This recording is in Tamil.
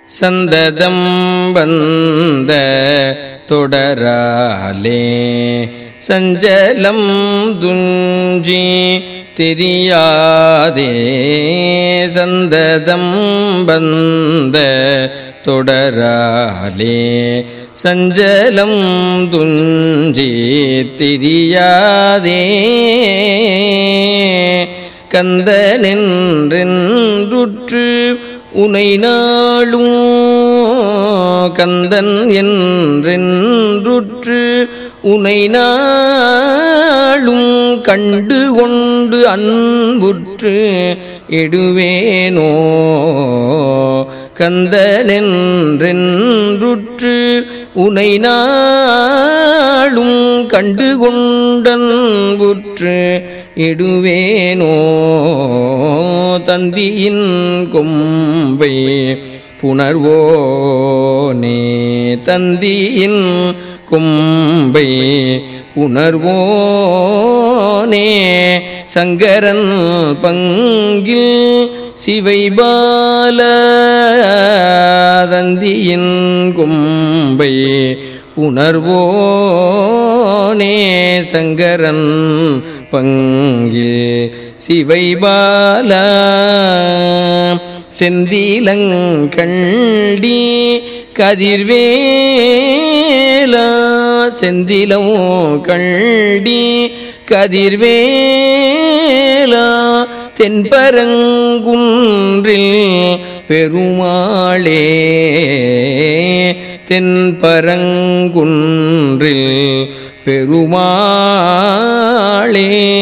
சந்ததம் வந்த தொடராலே சஞ்சலம் துஞ்சி தெரியாதே சந்ததம் வந்த தொடராலே சஞ்சலம் துஞ்சி தெரியாதே கந்த நின்றென்றுற்று உனை நாளும் கந்தன் என்றென்றுற்று உனை நாளும் கண்டு கொண்டு அன்புற்று எடுவேனோ கந்தனென்றென்றுற்று உனை நாளும் கண்டு கொண்டன்புற்று இடுவேனோ தந்தியின் கொம்பை புணர்வோனே தந்தியின் கொம்பை புணர்வோனே சங்கரன் பங்கில் சிவைபால தந்தியின் கொம்பை உணர்வோனே சங்கரன் பங்கில் சிவைபால செந்திலங்கண்டி கதிர்வேலா செந்திலம் கண்டி கதிர்வேலா தென்பரங்குன்றில் பெருமாளே தென்பரங்குன்றில் பெருமாளே